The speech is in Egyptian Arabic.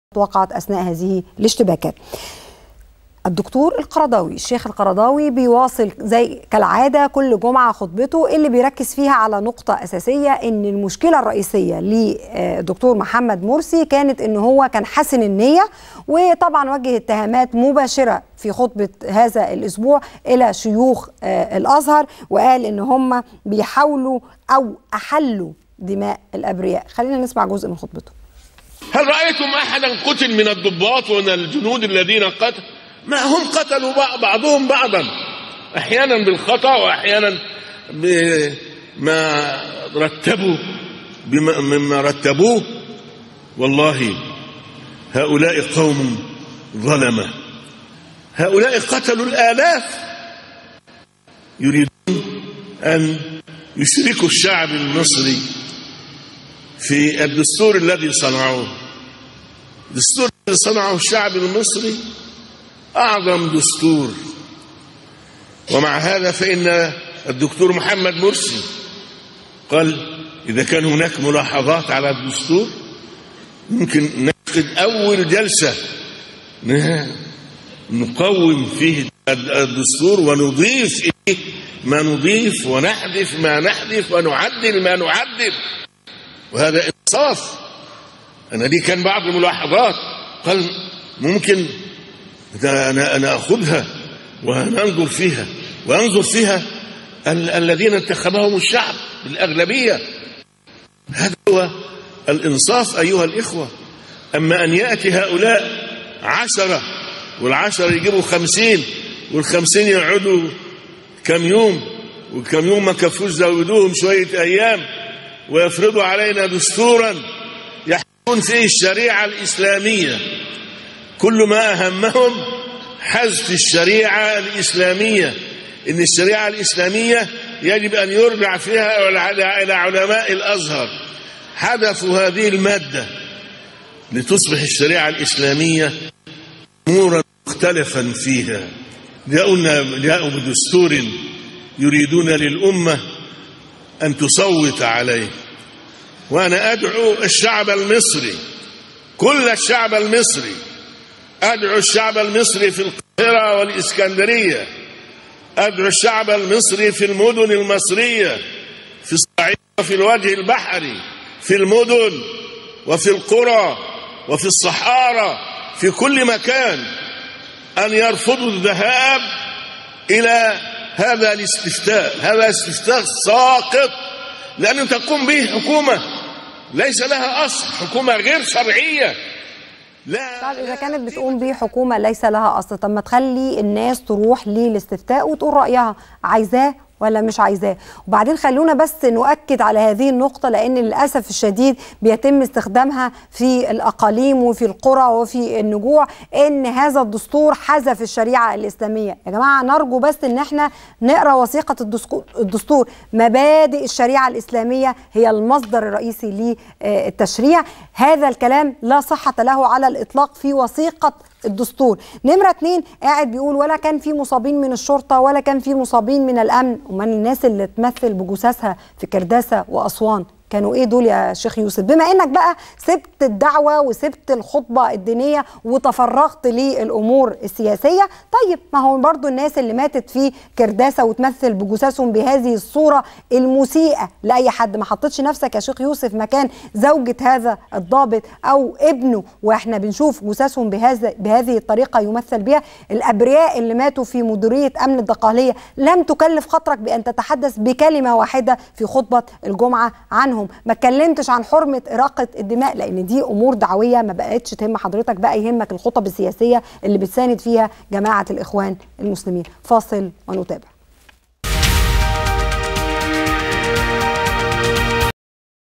وقعت اثناء هذه الاشتباكات. الدكتور القرضاوي الشيخ القرضاوي بيواصل زي كالعاده كل جمعه خطبته اللي بيركز فيها على نقطه اساسيه ان المشكله الرئيسيه للدكتور محمد مرسي كانت ان هو كان حسن النيه وطبعا وجه اتهامات مباشره في خطبه هذا الاسبوع الى شيوخ الازهر وقال ان هم بيحاولوا او احلوا دماء الابرياء خلينا نسمع جزء من خطبته هل رأيتم أحدا قتل من الضباط ومن الجنود الذين قتل ما هم قتلوا بعضهم بعضا أحيانا بالخطأ وأحيانا بما رتبوا بما مما رتبوه والله هؤلاء قوم ظلمة هؤلاء قتلوا الآلاف يريدون أن يشركوا الشعب المصري في الدستور الذي صنعوه الدستور الذي صنعه الشعب المصري أعظم دستور ومع هذا فإن الدكتور محمد مرسي قال إذا كان هناك ملاحظات على الدستور ممكن نعقد أول جلسة نقوم فيه الدستور ونضيف إليه ما نضيف ونحذف ما نحذف ونعدل ما نعدل وهذا انصاف انا دي كان بعض الملاحظات قال ممكن انا انا اخذها وننظر فيها وينظر فيها ال الذين انتخبهم الشعب بالاغلبيه هذا هو الانصاف ايها الاخوه اما ان ياتي هؤلاء عشره والعشره يجيبوا خمسين والخمسين يقعدوا كم يوم وكم يوم ما كفوش زودوهم شويه ايام ويفرضوا علينا دستورا يحكمون فيه الشريعة الإسلامية كل ما أهمهم حذف الشريعة الإسلامية إن الشريعة الإسلامية يجب أن يرجع فيها إلى علماء الأزهر حذفوا هذه المادة لتصبح الشريعة الإسلامية أمورا مختلفا فيها جاءوا جاءوا بدستور يريدون للأمة أن تصوت عليه وأنا أدعو الشعب المصري كل الشعب المصري أدعو الشعب المصري في القاهرة والإسكندرية أدعو الشعب المصري في المدن المصرية في الصعيد وفي الوجه البحري في المدن وفي القرى وفي الصحارى في كل مكان أن يرفضوا الذهاب إلى هذا الاستفتاء هذا استفتاء ساقط لأن تقوم به حكومة ليس لها أصل حكومة غير شرعية لا طب إذا كانت بتقوم به حكومة ليس لها أصل طب ما تخلي الناس تروح للاستفتاء وتقول رأيها عايزاه ولا مش عايزاه وبعدين خلونا بس نؤكد على هذه النقطة لأن للأسف الشديد بيتم استخدامها في الأقاليم وفي القرى وفي النجوع إن هذا الدستور حذف الشريعة الإسلامية يا جماعة نرجو بس إن احنا نقرأ وثيقة الدستور مبادئ الشريعة الإسلامية هي المصدر الرئيسي للتشريع هذا الكلام لا صحة له على الإطلاق في وثيقة الدستور نمرة اتنين قاعد بيقول ولا كان في مصابين من الشرطة ولا كان في مصابين من الأمن ومن الناس اللي تمثل بجثثها في كرداسة وأسوان كانوا ايه دول يا شيخ يوسف بما انك بقى سبت الدعوه وسبت الخطبه الدينيه وتفرغت للامور السياسيه طيب ما هو برضو الناس اللي ماتت في كرداسه وتمثل بجثثهم بهذه الصوره المسيئه لاي حد ما حطيتش نفسك يا شيخ يوسف مكان زوجة هذا الضابط او ابنه واحنا بنشوف جثثهم بهذا بهذه الطريقه يمثل بها الابرياء اللي ماتوا في مديريه امن الدقهليه لم تكلف خاطرك بان تتحدث بكلمه واحده في خطبه الجمعه عنهم عنهم ما اتكلمتش عن حرمه اراقه الدماء لان دي امور دعويه ما بقتش تهم حضرتك بقى يهمك الخطب السياسيه اللي بتساند فيها جماعه الاخوان المسلمين فاصل ونتابع